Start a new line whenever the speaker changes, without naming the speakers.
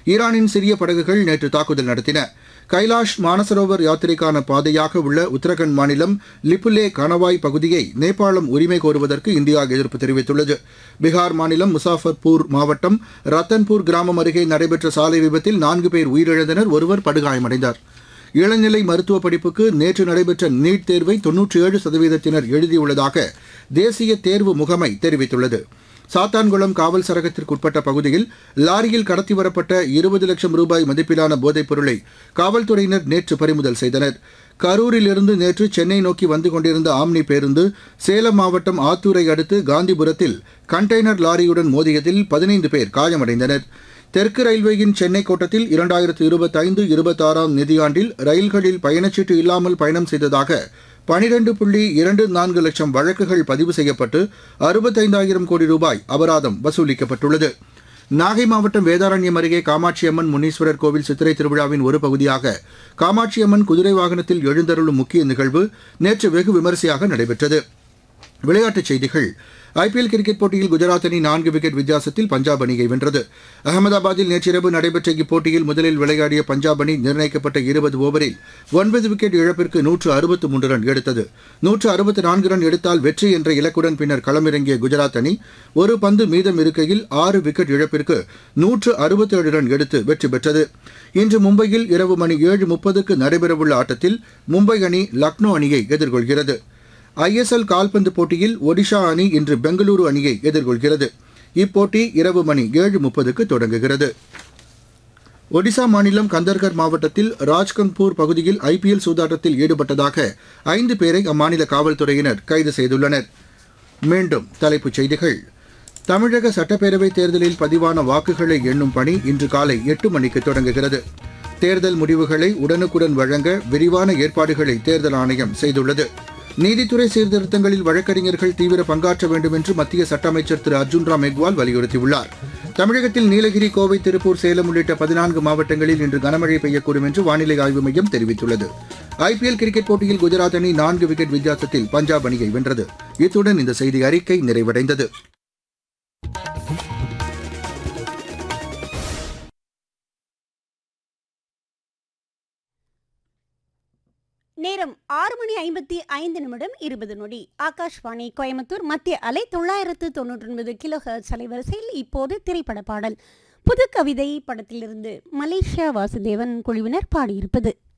ஈரானின் சிறிய படகுகள் நேற்று தாக்குதல் நடத்தின கைலாஷ் மானசரோவர் யாத்திரைக்கான பாதையாக உள்ள உத்தரகண்ட் மாநிலம் லிப்புலே கணவாய் பகுதியை நேபாளம் உரிமை கோருவதற்கு இந்தியா எதிர்ப்பு தெரிவித்துள்ளது பீகார் மாநிலம் முசாஃபர்பூர் மாவட்டம் ரத்தன்பூர் கிராமம் அருகே நடைபெற்ற சாலை விபத்தில் நான்கு பேர் உயிரிழந்தனர் ஒருவர் படுகாயமடைந்தார் இளநிலை மருத்துவ படிப்புக்கு நேற்று நடைபெற்ற நீட் தேர்வை தொன்னூற்றி ஏழு சதவீதத்தினர் எழுதியுள்ளதாக தேசிய தேர்வு முகமை தெரிவித்துள்ளது சாத்தான்குளம் காவல் சரகத்திற்குட்பட்ட பகுதியில் லாரியில் கடத்தி வரப்பட்ட இருபது லட்சம் ரூபாய் மதிப்பிலான போதைப் பொருளை காவல்துறையினர் நேற்று பறிமுதல் செய்தனர் கரூரிலிருந்து நேற்று சென்னை நோக்கி வந்து கொண்டிருந்த ஆம்னி பேருந்து சேலம் மாவட்டம் ஆத்தூரை அடுத்து காந்திபுரத்தில் கண்டெய்னர் லாரியுடன் மோதியதில் பதினைந்து பேர் காயமடைந்தனர் தெற்கு ரயில்வேயின் சென்னை கோட்டத்தில் இரண்டாயிரத்து இருபத்தைந்து இருபத்தாறாம் நிதியாண்டில் ரயில்களில் பயணச்சீட்டு இல்லாமல் பயணம் செய்ததாக பனிரெண்டு புள்ளி இரண்டு நான்கு லட்சம் வழக்குகள் பதிவு செய்யப்பட்டு அறுபத்தைந்தாயிரம் கோடி ரூபாய் அபராதம் வசூலிக்கப்பட்டுள்ளது நாகை மாவட்டம் வேதாரண்யம் அருகே காமாட்சியம்மன் முனீஸ்வரர் கோவில் சித்திரை திருவிழாவின் ஒரு பகுதியாக காமாட்சியம்மன் குதிரை வாகனத்தில் எழுந்தருளும் முக்கிய நிகழ்வு நேற்று வெகு விமரிசையாக நடைபெற்றது விளையாட்டுச் செய்திகள் ஐபிஎல் கிரிக்கெட் போட்டியில் குஜராத் அணி நான்கு விக்கெட் வித்தியாசத்தில் பஞ்சாப் அணியை வென்றது அகமதாபாத்தில் நேற்றிரவு நடைபெற்ற இப்போட்டியில் முதலில் விளையாடிய பஞ்சாப் அணி நிர்ணயிக்கப்பட்ட இருபது ஓவரில் ஒன்பது விக்கெட் இழப்பிற்கு நூற்று அறுபத்து மூன்று ரன் எடுத்தது நூற்று அறுபத்து நான்கு ரன் எடுத்தால் வெற்றி என்ற இலக்குடன் பின்னர் களமிறங்கிய குஜராத் அணி ஒரு பந்து மீதம் இருக்கையில் ஆறு விக்கெட் இழப்பிற்கு நூற்று அறுபத்தேழு ரன் எடுத்து வெற்றி பெற்றது இன்று மும்பையில் இரவு மணி ஏழு முப்பதுக்கு நடைபெறவுள்ள ஆட்டத்தில் மும்பை அணி லக்னோ அணியை எதிர்கொள்கிறது ஐஎஸ்எல் கால்பந்து போட்டியில் ஒடிஷா அணி இன்று பெங்களூரு அணியை எதிர்கொள்கிறது இப்போட்டி இரவு மணி ஏழு முப்பதுக்கு தொடங்குகிறது ஒடிசா மாநிலம் கந்தர்கர் மாவட்டத்தில் ராஜ்கங்பூர் பகுதியில் ஐபிஎல் சூதாட்டத்தில் ஈடுபட்டதாக ஐந்து பேரை அம்மாநில காவல்துறையினர் கைது செய்துள்ளனர் மீண்டும் தலைப்புச் செய்திகள் தமிழக சட்டப்பேரவைத் தேர்தலில் பதிவான வாக்குகளை எண்ணும் பணி இன்று காலை எட்டு மணிக்கு தொடங்குகிறது தேர்தல் முடிவுகளை உடனுக்குடன் வழங்க விரிவான ஏற்பாடுகளை தேர்தல் ஆணையம் செய்துள்ளது நீதித்துறை சீர்திருத்தங்களில் வழக்கறிஞர்கள் தீவிர பங்காற்ற வேண்டும் என்று மத்திய சட்ட அமைச்சர் திரு அர்ஜுன் ராம் மெக்வால் வலியுறுத்தியுள்ளார் தமிழகத்தில் நீலகிரி கோவை திருப்பூர் சேலம் உள்ளிட்ட பதினான்கு மாவட்டங்களில் இன்று கனமழை பெய்யக்கூடும் என்று வானிலை ஆய்வு மையம் தெரிவித்துள்ளது ஐபிஎல் கிரிக்கெட் போட்டியில் குஜராத் அணி நான்கு விக்கெட் வித்தியாசத்தில் பஞ்சாப் அணியை வென்றது இத்துடன் இந்த செய்தி அறிக்கை நிறைவடைந்தது
நேரம் ஆறு மணி ஐம்பத்தி ஐந்து நிமிடம் இருபது நொடி ஆகாஷ்வாணி கோயம்புத்தூர் மத்திய அலை தொள்ளாயிரத்து தொண்ணூற்றி ஒன்பது கிலோ ஹெர்ட்ஸ் அலைவரிசையில் இப்போது திரைப்பட பாடல் புது கவிதை படத்திலிருந்து மலேசியா வாசுதேவன் குழுவினர் பாடியிருப்பது